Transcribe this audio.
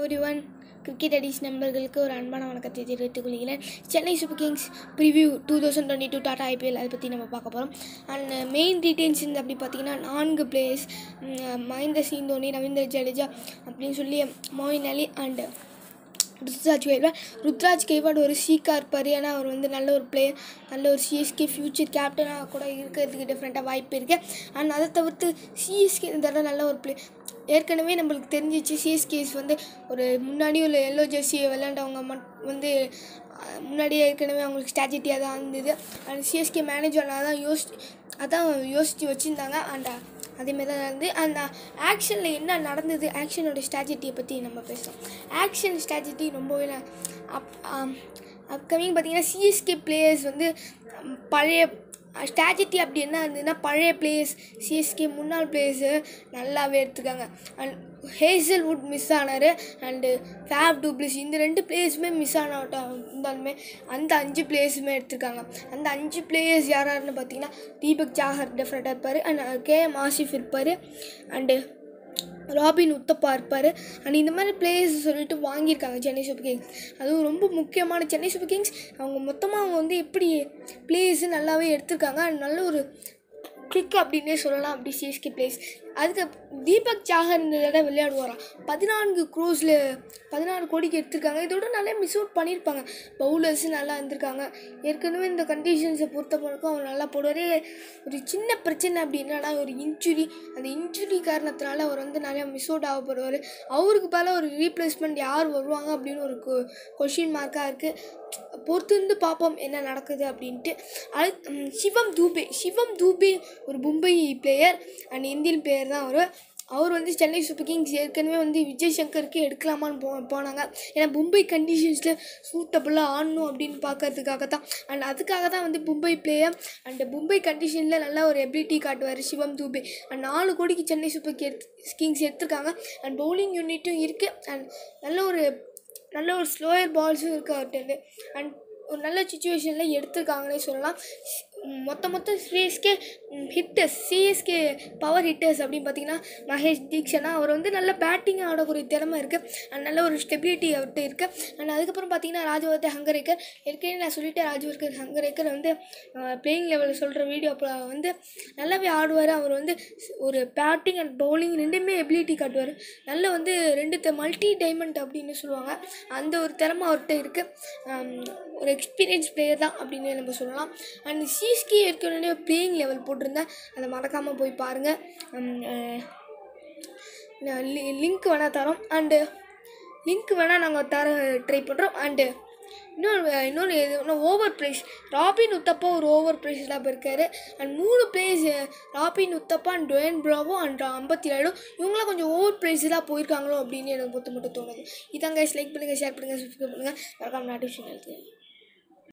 every one cricket அடிஸ் நண்பர்களுக்கு ஒரு அன்பான வணக்கத்தை தெரிவித்துக் கொள்கிறேன் Chennai super kings preview two thousand twenty two Tata IPL அதை பற்றி நம்ம பார்க்க போகிறோம் அண்ட் மெயின் டீட்டெயில்ஸ் இந்த அப்படி பார்த்தீங்கன்னா நான்கு பிளேயர்ஸ் மகேந்திர சிங் தோனி ரவீந்திர ஜடேஜா அப்படின்னு சொல்லி மோயின் அலி அண்ட் ருத்ராஜ் கைவாட் ருத்ராஜ் கைவாட் ஒரு சீக்காக இருப்பார் ஏன்னா அவர் வந்து நல்ல ஒரு பிளேயர் நல்ல ஒரு சிஎஸ்கே ஃப்யூச்சர் கேப்டனாக கூட இருக்கிறதுக்கு டிஃப்ரெண்ட்டாக வாய்ப்பு இருக்குது அண்ட் அதை தவிர்த்து சிஎஸ்கே இந்த தடவை நல்ல ஒரு பிளே ஏற்கனவே நம்மளுக்கு தெரிஞ்சிச்சு சிஎஸ்கேஸ் வந்து ஒரு முன்னாடி உள்ள எல்லோ ஜெர்சியை விளையாண்டவங்க மட் வந்து அஹ், முன்னாடியே ஏற்கனவே அவங்களுக்கு ஸ்ட்ராட்டஜியாக தான் இருந்தது அண்ட் சிஎஸ்கே மேனேஜர் தான் யோசிச்சு அதான் யோசித்து வச்சுருந்தாங்க அண்ட் அதேமாரி தான் நடந்து அந்த ஆக்ஷனில் என்ன நடந்தது ஆக்ஷனோட ஸ்ட்ராட்டஜியை பற்றி நம்ம பேசலாம் ஆக்ஷன் ஸ்ட்ராட்டஜி ரொம்பவே ந- அப் அப்கமிங் பார்த்தீங்கன்னா சிஎஸ்கே பிளேயர்ஸ் வந்து ம், பழைய ஸ்ட்ராட்டஜி அப்படி என்ன இருந்ததுன்னா பழைய பிளேயர்ஸ் சிஎஸ்கே முன்னாள் பிளேயர்ஸு நல்லாவே எடுத்துருக்காங்க அண்ட் ஹேசல்வுட் மிஸ் ஆனார் அண்டு ஃபேப் டூப்ளிஸ் இந்த ரெண்டு பிளேயர்ஸுமே மிஸ் ஆனவட்ட இருந்தாலுமே அந்த அஞ்சு பிளேயர்ஸுமே எடுத்திருக்காங்க அந்த அஞ்சு பிளேயர்ஸ் யார் யாருன்னு பார்த்தீங்கன்னா தீபக் ஜாகர் டெஃபினட்டாக இருப்பார் அண்ட் கே எம் ஆசிஃப் இருப்பார் அண்டு ராபின் உத்தப்பா இருப்பார் அண்ட் இந்த மாதிரி பிளேயர்ஸ் சொல்லிட்டு வாங்கியிருக்காங்க சென்னை சூப்பர் கிங்ஸ் அதுவும் ரொம்ப முக்கியமான சென்னை சூப்பர் கிங்ஸ் அவங்க மொத்தமாக அவங்க வந்து எப்படி பிளேயர்ஸு நல்லாவே எடுத்திருக்காங்க and நல்ல ஒரு கிளிக் அப்படின்னே சொல்லலாம் அப்படி சிஎஸ்கே பிளேஸ் அதுக்கு தீபக் சாகர் இந்த தடவை விளையாடுவாராம் பதினான்கு க்ரோஸில் பதினாறு கோடிக்கு எடுத்திருக்காங்க இதோட நல்லா மிஸ் அவுட் பண்ணியிருப்பாங்க பவுலர்ஸு நல்லா இருந்திருக்காங்க ஏற்கனவே இந்த கண்டிஷன்ஸை பொறுத்த வரைக்கும் அவர் நல்லா போடுவார் ஒரு சின்ன பிரச்சனை அப்படின்னா ஒரு இன்ஜுரி அந்த இன்ஜுரி காரணத்தினால அவர் வந்து நிறையா மிஸ் அவுட் ஆகப்படுவார் அவருக்கு பதிலாக ஒரு ரீப்ளேஸ்மெண்ட் யார் வருவாங்க அப்படின்னு ஒரு கொஷின் மார்க்காக இருக்குது பொறுத்திருந்து பார்ப்போம் என்ன நடக்குது அப்படின்ட்டு அது ம், சிவம் தூபே சிவம் தூபே ஒரு Mumbai player and Indian player தான் அவர் அவர் வந்து சென்னை சூப்பர் கிங்ஸ் ஏற்கனவே வந்து விஜய் சங்கருக்கு எடுக்கலாமான்னு போ போனாங்க ஏன்னா மும்பை கண்டிஷன்ஸில் சூட்டபுளாக ஆடணும் அப்படின்னு பார்க்கறதுக்காக தான் அண்ட் அதுக்காக தான் வந்து மும்பை பிளேயர் அண்ட் மும்பை கண்டிஷனில் நல்ல ஒரு எபிலிட்டி காட்டுவார் சிவம் தூபே அண்ட் நாலு கோடிக்கு சென்னை சூப்பர் கிங்ஸ் எடுத்திருக்காங்க அண்ட் பவுலிங் யூனிட்டும் இருக்குது அண்ட் நல்ல ஒரு நல்ல ஒரு ஸ்லோயர் பால்ஸும் இருக்குது அவர்கிட்ட அண்ட் ஒரு நல்ல சுச்சுவேஷனில் எடுத்திருக்காங்கன்னே சொல்லலாம் ம், மொத்த மொத்தம் CSK hitters CSK power hitters அப்படின்னு பார்த்தீங்கன்னா மகேஷ் தீக்ஷனா அவர் வந்து நல்ல பேட்டிங் ஆடக்கூடிய திறமை இருக்குது அண்ட் நல்ல ஒரு ஸ்டெபிலிட்டி அவர்கிட்ட இருக்குது அண்ட் அதுக்கப்புறம் பார்த்தீங்கன்னா ராஜவர்த்தி ஹங்கரேக்கர் ஏற்கனவே நான் சொல்லிட்டேன் ராஜவர்க்கர் ஹங்கரேக்கர் வந்து பிளேயிங் லெவலில் சொல்கிற வீடியோ அப்போ வந்து நல்லாவே ஆடுவார் அவர் வந்து ஒரு பேட்டிங் அண்ட் பவுலிங் ரெண்டுமே எபிலிட்டி காட்டுவார் நல்ல வந்து ரெண்டு மல்டி டைமண்ட் அப்படின்னு சொல்லுவாங்க அந்த ஒரு திறமை அவர்கிட்ட இருக்குது ஒரு எக்ஸ்பீரியன்ஸ் பிளேயர் தான் அப்படின்னு நம்ம சொல்லலாம் அண்ட் சிஎஸ்கே ஏற்கனவே பிளேயிங் லெவல் போட்டிருந்தேன் அதை மறக்காமல் போய் பாருங்கள் லிங்க் வேணால் தரோம் அண்டு லிங்க் வேணால் நாங்கள் தர ட்ரை பண்ணுறோம் அண்டு இன்னொரு இன்னொரு இது இன்னும் ஓவர் ப்ரைஸ் ராபின் உத்தப்பா ஒரு ஓவர் ப்ரைஸில் தான் இருக்காரு அண்ட் மூணு places Robin Uthappa and Dwayne Bravo and ஐம்பத்தி ஏழு இவங்களாம் கொஞ்சம் ஓவர் ப்ரைஸில் போயிருக்காங்களோ அப்படின்னு எனக்கு பொறுத்த மட்டும் தோணுது இதாங்க லைக் பண்ணுங்கள் ஷேர் பண்ணுங்கள் சப்ஸ்கிரைப் பண்ணுங்கள் மறக்காம நோட்டிஃபிகேஷன் எழுதுங்க